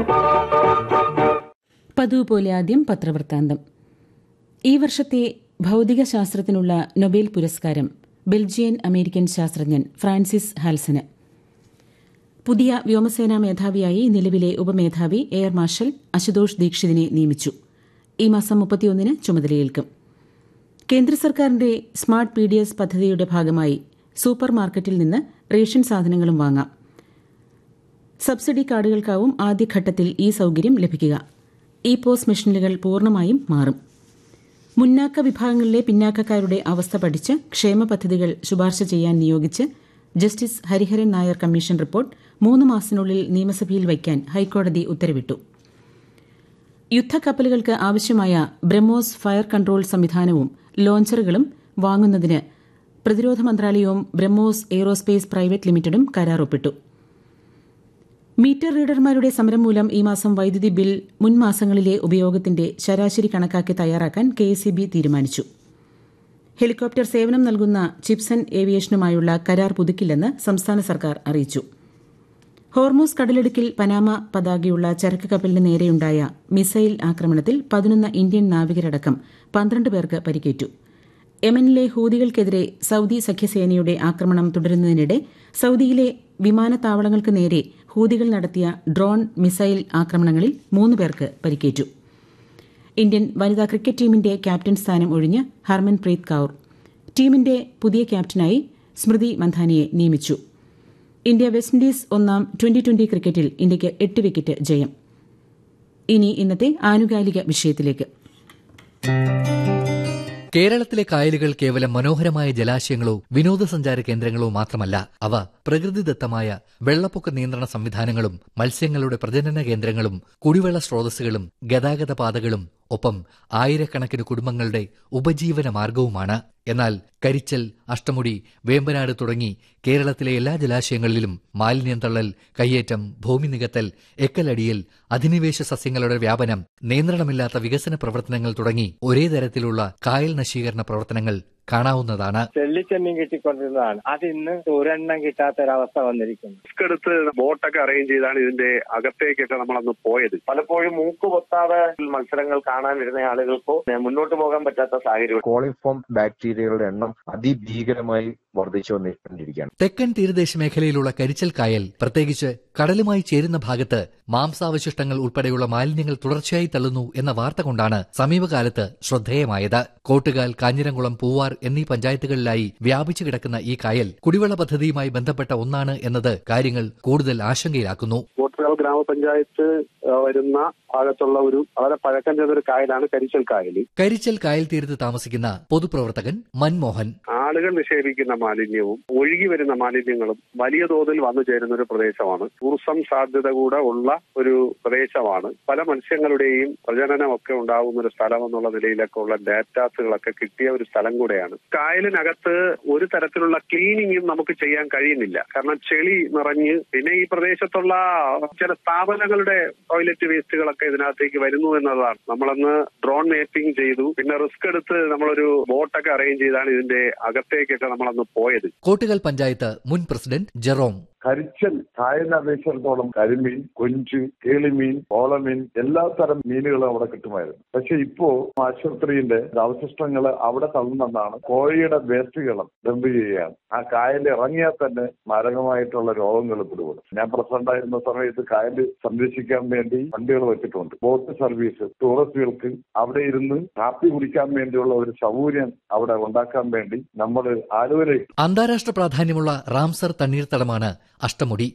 പതിവ് പോലെ ആദ്യം പത്രവൃത്താന്തം ഈ വർഷത്തെ ഭൗതിക ശാസ്ത്രത്തിനുള്ള നൊബേൽ പുരസ്കാരം ബെൽജിയൻ അമേരിക്കൻ ശാസ്ത്രജ്ഞൻ ഫ്രാൻസിസ് ഹാൽസന് പുതിയ വ്യോമസേനാ മേധാവിയായി നിലവിലെ ഉപമേധാവി എയർ മാർഷൽ അശുതോഷ് ദീക്ഷിതിനെ നിയമിച്ചു ഈ മാസം മുപ്പത്തിയൊന്നിന് ചുമതലയേൽക്കും കേന്ദ്ര സർക്കാരിന്റെ സ്മാർട്ട് പി ഡി എസ് പദ്ധതിയുടെ ഭാഗമായി സൂപ്പർ മാർക്കറ്റിൽ നിന്ന് റേഷൻ സാധനങ്ങളും വാങ്ങാം സബ്സിഡി കാർഡുകൾക്കാവും ആദ്യഘട്ടത്തിൽ ഈ സൌകര്യം ലഭിക്കുക ഇ പോസ് മെഷീനുകൾ പൂർണ്ണമായും മാറും മുന്നാക്ക വിഭാഗങ്ങളിലെ പിന്നാക്കക്കാരുടെ അവസ്ഥ പഠിച്ച് ക്ഷേമ പദ്ധതികൾ ശുപാർശ ചെയ്യാൻ നിയോഗിച്ച് justice Hariharan Nair commission report മൂന്ന് മാസത്തിനുള്ളിൽ നിയമസഭയിൽ വയ്ക്കാൻ ഹൈക്കോടതി ഉത്തരവിട്ടു യുദ്ധക്കപ്പലുകൾക്ക് ആവശ്യമായ ബ്രഹ്മോസ് ഫയർ കൺട്രോൾ സംവിധാനവും ലോഞ്ചറുകളും വാങ്ങുന്നതിന് പ്രതിരോധ മന്ത്രാലയവും ബ്രഹ്മോസ് എയ്റോസ്പേസ് പ്രൈവറ്റ് ലിമിറ്റഡും കരാർ ഒപ്പിട്ടു മീറ്റർ റീഡർമാരുടെ സമരം മൂലം ഈ മാസം വൈദ്യുതി ബിൽ മുൻ മാസങ്ങളിലെ ഉപയോഗത്തിന്റെ ശരാശരി കണക്കാക്കി തയ്യാറാക്കാൻ കെ തീരുമാനിച്ചു ഹെലികോപ്റ്റർ സേവനം നൽകുന്ന ചിപ്സൺ ഏവിയേഷനുമായുള്ള കരാർ പുതുക്കില്ലെന്ന് സംസ്ഥാന സർക്കാർ അറിയിച്ചു ഹോർമോസ് കടലിടുക്കിൽ പനാമ പതാകയുള്ള ചരക്ക് കപ്പലിന് നേരെയുണ്ടായ മിസൈൽ ആക്രമണത്തിൽ പതിനൊന്ന് ഇന്ത്യൻ നാവികരടക്കം പന്ത്രണ്ട് പേർക്ക് പരിക്കേറ്റു യമനിലെ ഹൂതികൾക്കെതിരെ സൌദി സഖ്യസേനയുടെ ആക്രമണം തുടരുന്നതിനിടെ സൌദിയിലെ വിമാനത്താവളങ്ങൾക്ക് നേരെ ഹൂതികൾ നടത്തിയ ഡ്രോൺ മിസൈൽ ആക്രമണങ്ങളിൽ മൂന്ന് പേർക്ക് പരിക്കേറ്റു ഇന്ത്യൻ വനിതാ ക്രിക്കറ്റ് ടീമിന്റെ ക്യാപ്റ്റൻ സ്ഥാനം ഒഴിഞ്ഞ് ഹർമൻപ്രീത് കൌർ ടീമിന്റെ പുതിയ ക്യാപ്റ്റനായി സ്മൃതി മന്ധാനിയെ നിയമിച്ചു ഇന്ത്യ വെസ്റ്റ് ഇൻഡീസ് ഒന്നാം ട്വന്റി ട്വന്റി ക്രിക്കറ്റിൽ ഇന്ത്യയ്ക്ക് എട്ട് വിക്കറ്റ് ജയം ഇനി ഇന്നത്തെ ആനുകാലിക വിഷയത്തിലേക്ക് കേരളത്തിലെ കായലുകൾ കേവലം മനോഹരമായ ജലാശയങ്ങളോ വിനോദസഞ്ചാര കേന്ദ്രങ്ങളോ മാത്രമല്ല അവ പ്രകൃതിദത്തമായ വെള്ളപ്പൊക്ക നിയന്ത്രണ സംവിധാനങ്ങളും മത്സ്യങ്ങളുടെ പ്രജനന കേന്ദ്രങ്ങളും കുടിവെള്ള സ്രോതസ്സുകളും ഗതാഗത പാതകളും ഒപ്പം ആയിരക്കണക്കിന് കുടുംബങ്ങളുടെ ഉപജീവന മാർഗവുമാണ് എന്നാൽ കരിച്ചൽ അഷ്ടമുടി വേമ്പനാട് തുടങ്ങി കേരളത്തിലെ എല്ലാ ജലാശയങ്ങളിലും മാലിന്യം തള്ളൽ കയ്യേറ്റം ഭൂമി നികത്തൽ എക്കലടിയൽ അധിനിവേശ സസ്യങ്ങളുടെ വ്യാപനം നിയന്ത്രണമില്ലാത്ത വികസന പ്രവർത്തനങ്ങൾ തുടങ്ങി ഒരേ തരത്തിലുള്ള കായൽ നശീകരണ പ്രവർത്തനങ്ങൾ കാണാവുന്നതാണ് ചെള്ളിച്ചെമ്മീൻ കിട്ടിക്കൊണ്ടിരുന്നതാണ് അത് ഇന്ന് ഒരെണ്ണം കിട്ടാത്തൊരവസ്ഥ വന്നിരിക്കുന്നു റിസ്ക് എടുത്ത് ബോട്ടൊക്കെ അറേഞ്ച് ചെയ്താണ് ഇതിന്റെ അകത്തേക്കൊക്കെ നമ്മളന്ന് പോയത് പലപ്പോഴും മൂക്ക് പൊത്താതെ മത്സരങ്ങൾ കാണാൻ വരുന്ന ആളുകൾക്കോ മുന്നോട്ട് പോകാൻ പറ്റാത്ത സാഹചര്യം കോളിഫോം ബാക്ടീരിയകളുടെ എണ്ണം അതിഭീകരമായി വർദ്ധിച്ചു വന്നിരിക്കുകയാണ് തെക്കൻ തീരദേശ മേഖലയിലുള്ള കരിച്ചൽ കായൽ പ്രത്യേകിച്ച് കടലുമായി ചേരുന്ന ഭാഗത്ത് മാംസാവശിഷ്ടങ്ങൾ ഉൾപ്പെടെയുള്ള മാലിന്യങ്ങൾ തുടർച്ചയായി തള്ളുന്നു എന്ന വാർത്ത കൊണ്ടാണ് സമീപകാലത്ത് ശ്രദ്ധേയമായത് കോട്ടുകാൽ കാഞ്ഞിരംകുളം പൂവാർ എന്നീ പഞ്ചായത്തുകളിലായി വ്യാപിച്ചു കിടക്കുന്ന ഈ കായൽ കുടിവെള്ള പദ്ധതിയുമായി ബന്ധപ്പെട്ട ഒന്നാണ് എന്നത് കാര്യങ്ങൾ കൂടുതൽ ആശങ്കയിലാക്കുന്നു കോട്ടുകാൽ ഗ്രാമപഞ്ചായത്ത് ആ, വരുന്ന ഭാഗത്തുള്ള ഒരു വളരെ പഴക്കം ചെന്ന ഒരു കായലാണ് കരിച്ചൽ കായൽ കരിച്ചൽ കായൽ തീരത്ത് താമസിക്കുന്ന പൊതുപ്രവർത്തകൻ മൻമോഹൻ ആളുകൾ നിക്ഷേപിക്കുന്ന മാലിന്യവും ഒഴുകി വരുന്ന മാലിന്യങ്ങളും വലിയ തോതിൽ വന്നു ചേരുന്ന ഒരു പ്രദേശമാണ് ടൂറിസം സാധ്യത കൂടെ ഉള്ള ഒരു പ്രദേശമാണ് പല മത്സ്യങ്ങളുടെയും പ്രജനനമൊക്കെ ഉണ്ടാകുന്ന ഒരു സ്ഥലം എന്നുള്ള നിലയിലൊക്കെ ഉള്ള ഡാറ്റാസുകളൊക്കെ കിട്ടിയ ഒരു സ്ഥലം കൂടെയാണ് കായലിനകത്ത് ഒരു തരത്തിലുള്ള ക്ലീനിങ്ങും നമുക്ക് ചെയ്യാൻ കഴിയുന്നില്ല കാരണം ചെളി നിറഞ്ഞ് പിന്നെ ഈ പ്രദേശത്തുള്ള ചില സ്ഥാപനങ്ങളുടെ ടോയ്ലറ്റ് വേസ്റ്റുകളൊക്കെ ഇതിനകത്തേക്ക് വരുന്നു എന്നതാണ് നമ്മളന്ന് ഡ്രോൺ മാപ്പിംഗ് ചെയ്തു പിന്നെ റിസ്ക് എടുത്ത് നമ്മളൊരു ബോട്ടൊക്കെ അറേഞ്ച് ചെയ്താണ് ഇതിന്റെ അകത്തേക്കൊക്കെ നമ്മളന്ന് പോയത് കോട്ടുകൽ പഞ്ചായത്ത് മുൻ പ്രസിഡന്റ് ജെറോം കരിച്ചൽ കായലിനെ അപേക്ഷിച്ചിടത്തോളം കരിമീൻ കൊഞ്ച് കേളിമീൻ ഓളമീൻ എല്ലാ തരം മീനുകളും അവിടെ കിട്ടുമായിരുന്നു പക്ഷെ ഇപ്പോ ആശുപത്രിയുടെ അവശിഷ്ടങ്ങൾ അവിടെ തള്ളുന്നെന്നാണ് കോഴിയുടെ വേസ്റ്റുകൾ ഡംപ് ചെയ്യുകയാണ് ആ കായൽ ഇറങ്ങിയാൽ തന്നെ മാരകമായിട്ടുള്ള രോഗങ്ങൾ പിടിപെടും ഞാൻ പ്രസിഡന്റ് ആയിരുന്ന സമയത്ത് കായൽ സംരക്ഷിക്കാൻ വേണ്ടി വണ്ടികൾ വെച്ചിട്ടുണ്ട് ബോട്ട് സർവീസ് ടൂറിസ്റ്റുകൾക്ക് അവിടെ ഇരുന്ന് കാപ്പി കുടിക്കാൻ വേണ്ടിയുള്ള ഒരു സൗകര്യം അവിടെ ഉണ്ടാക്കാൻ വേണ്ടി നമ്മൾ ആലുവയിലേക്ക് അന്താരാഷ്ട്ര പ്രാധാന്യമുള്ള റാംസർ തണ്ണീർത്തടമാണ് അഷ്ടമുടി